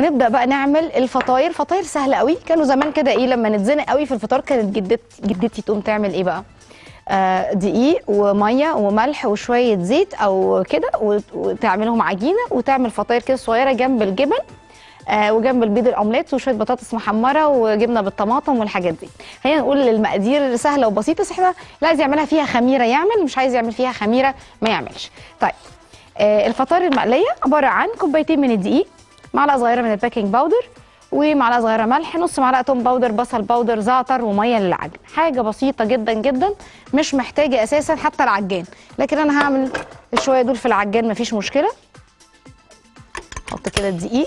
نبدا بقى نعمل الفطاير فطاير سهله قوي كانوا زمان كده ايه لما نتزنق قوي في الفطار كانت جدتي جدتي تقوم تعمل ايه بقى آه دقيق وميه وملح وشويه زيت او كده وت- وتعملهم عجينه وتعمل فطاير كده صغيره جنب الجبن آه وجنب البيض الاومليت وشويه بطاطس محمره وجبنه بالطماطم والحاجات دي خلينا نقول المقادير سهله وبسيطه بس احنا اللي عايز يعملها فيها خميره يعمل مش عايز يعمل فيها خميره ما يعملش طيب آه الفطاير المقليه عباره عن كوبايتين من الدقيق معلقه صغيره من البيكنج باودر ومعلقه صغيره ملح نص معلقه توم باودر بصل باودر زعتر وميه للعجن حاجه بسيطه جدا جدا مش محتاجه اساسا حتى العجان لكن انا هعمل الشويه دول في العجان مفيش مشكله احط كده الدقيق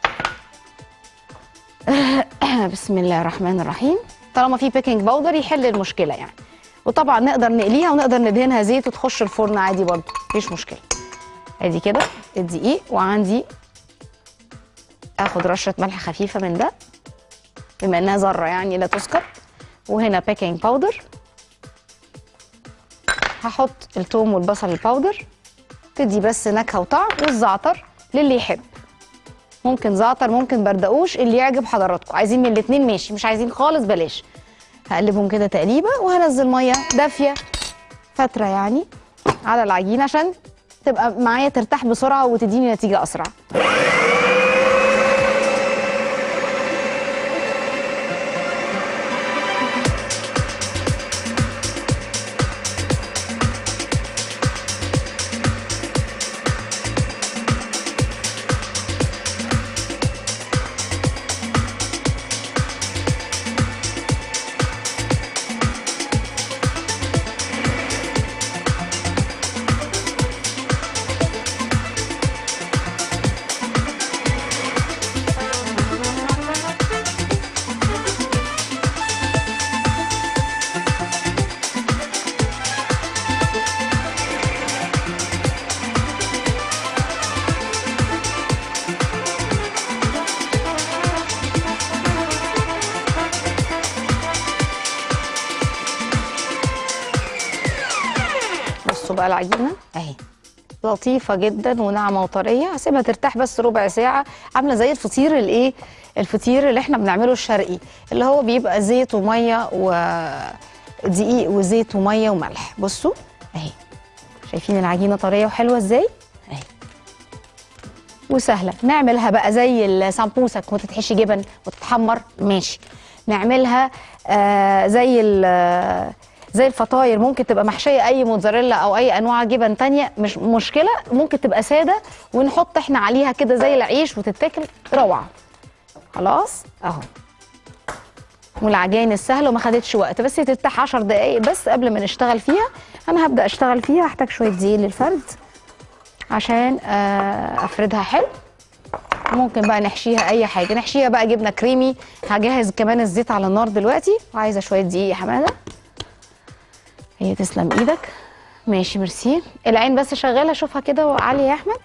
بسم الله الرحمن الرحيم طالما في بيكنج باودر يحل المشكله يعني وطبعا نقدر نقليها ونقدر ندهنها زيت وتخش الفرن عادي برضه مفيش مشكله ادي كده الدقيق وعندي اخد رشه ملح خفيفه من ده بما انها ذره يعني لا تسكر وهنا بيكنج باودر هحط الثوم والبصل الباودر تدي بس نكهه وطعم والزعتر للي يحب ممكن زعتر ممكن بردقوش اللي يعجب حضراتكم عايزين من الاتنين ماشي مش عايزين خالص بلاش هقلبهم كده تقليبه وهنزل ميه دافيه فتره يعني على العجينه عشان تبقى معايا ترتاح بسرعه وتديني نتيجه اسرع بصوا بقى العجينه اهي لطيفه جدا وناعمه وطريه هسيبها ترتاح بس ربع ساعه عامله زي الفطير الايه الفطير اللي احنا بنعمله الشرقي اللي هو بيبقى زيت وميه ودقيق وزيت وميه وملح بصوا اهي شايفين العجينه طريه وحلوه ازاي اهي وسهله نعملها بقى زي السمبوسك وتتحشي جبن وتتحمر ماشي نعملها آه زي ال- زي الفطاير ممكن تبقى محشيه اي موتزاريلا او اي انواع جبن تانية مش مشكله ممكن تبقى ساده ونحط احنا عليها كده زي العيش وتتاكل روعه خلاص اهو والعجائن السهله وما خدتش وقت بس هي ترتاح 10 دقائق بس قبل ما نشتغل فيها انا هبدا اشتغل فيها هحتاج شويه زيت للفرد عشان آه، افردها حلو ممكن بقى نحشيها اي حاجه نحشيها بقى جبنه كريمي هجهز كمان الزيت على النار دلوقتي وعايزه شويه دقيق يا حماده هي تسلم ايدك ماشي ميرسي العين بس شغاله شوفها كده وعاليه يا احمد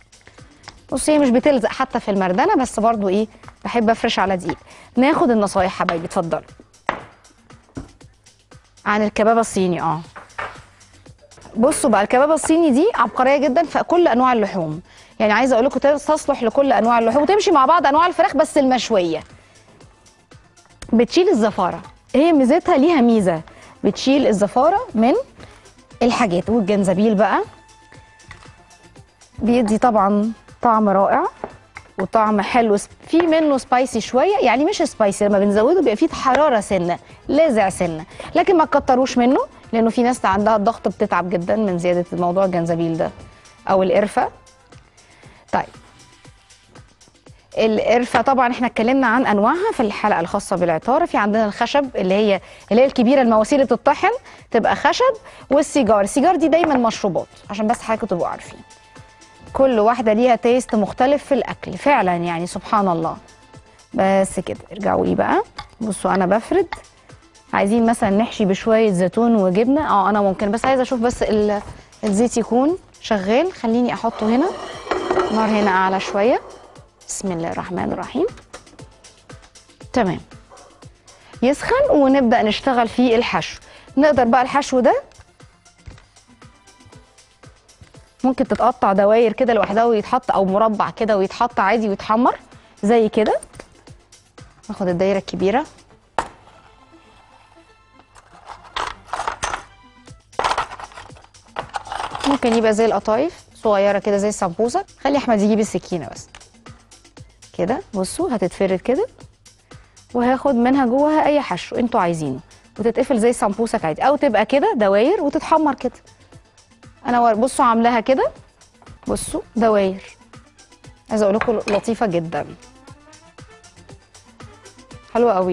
بصي هي مش بتلزق حتى في المردنه بس برضو ايه بحب افرش على دقيق ناخد النصايح حبايبي اتفضلوا عن الكبابه الصيني اه بصوا بقى الكبابه الصيني دي عبقريه جدا في كل انواع اللحوم يعني عايزه اقول لكم تصلح لكل انواع اللحوم وتمشي مع بعض انواع الفراخ بس المشويه بتشيل الزفاره هي ميزتها ليها ميزه بتشيل الزفاره من الحاجات والجنزبيل بقى بيدي طبعا طعم رائع وطعم حلو في منه سبايسي شويه يعني مش سبايسي لما بنزوده بيبقى فيه حراره سنه لاذع سنه لكن ما تكتروش منه لانه في ناس عندها الضغط بتتعب جدا من زياده موضوع الجنزبيل ده او القرفه طيب القرفه طبعا احنا اتكلمنا عن انواعها في الحلقه الخاصه بالعطاره في عندنا الخشب اللي هي اللي هي الكبيره المواسير اللي بتطحن تبقى خشب والسيجار السيجار دي دايما مشروبات عشان بس حضراتكم تبقوا عارفين كل واحده ليها تيست مختلف في الاكل فعلا يعني سبحان الله بس كده ارجعوا لي بقى بصوا انا بفرد عايزين مثلا نحشي بشويه زيتون وجبنه اه انا ممكن بس عايزه اشوف بس ال- الزيت يكون شغال خليني احطه هنا نار هنا اعلى شويه بسم الله الرحمن الرحيم تمام يسخن ونبدا نشتغل في الحشو نقدر بقى الحشو ده ممكن تتقطع دواير كده لوحدها ويتحط او مربع كده ويتحط عادي ويتحمر زي كده ناخد الدايره الكبيره ممكن يبقى زي القطايف صغيره كده زي السمبوسه خلي احمد يجيب السكينه بس كده بصوا هتتفرد كده وهاخد منها جواها اي حشو انتوا عايزينه وتتقفل زي السمبوسك عادي او تبقى كده دواير وتتحمر كده انا ور- بصوا عاملاها كده بصوا دواير عايزه اقول لكم لطيفه جدا حلوه قوي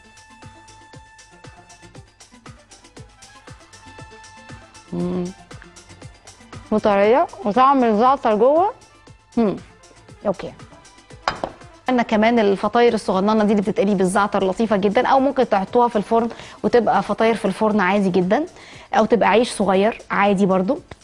مم. وطريه وطعم الزعتر جوه مم. اوكي عندنا كمان الفطاير الصغننه دي اللي بتتقلي بالزعتر لطيفه جدا او ممكن تحطوها في الفرن وتبقى فطاير في الفرن عادي جدا او تبقى عيش صغير عادي برضو